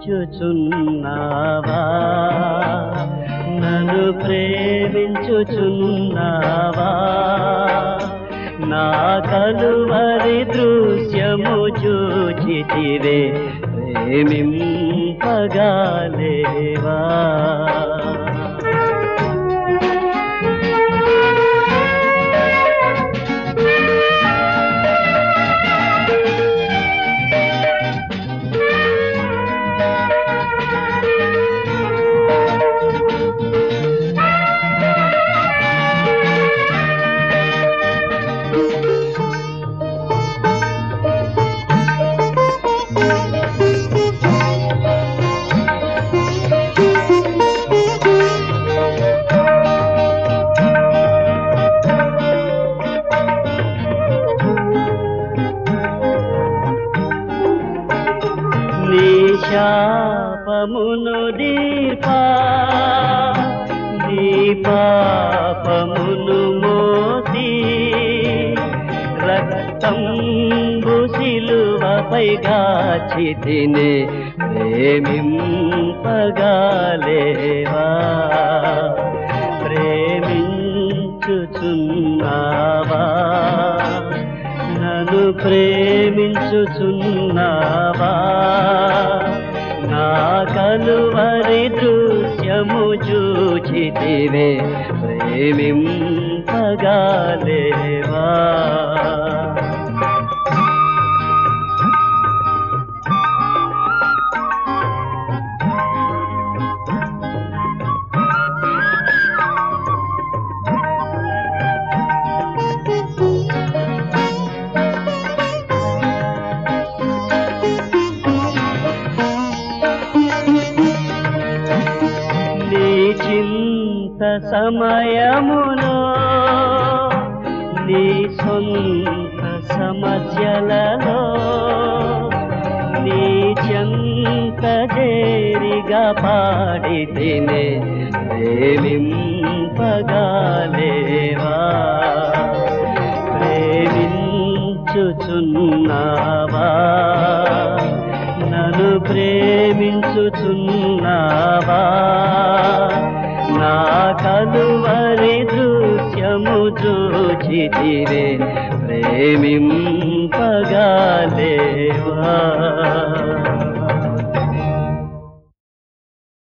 ప్రేమించుచున్నావా నన్ను ప్రేమించుచున్నావా నా కలువరి దృశ్యము చూచితివే ప్రేమింపగాలేవా నీ శాపమును దీపా నీ పాపమును మోసి రక్తంబు సిలువపై గాచి తినే ప్రేమింపగాలేవా ప్రేమించుచున్నావా నన్ను ప్రేమించుచున్నావా నా కలువరి దృశ్యము చూచితివే ప్రేమింపగాలేవా నీ చింత సమయములో నీ సొంత సమస్యలలో నీ చెంత చేరిగా పాడి తినే ప్రేమింపగాలేవా ప్రేమించుచున్నావా నన్ను ప్రేమించుచున్నావా నా కలువరి దృశ్యము చూచితిరే ప్రేమింపగాలే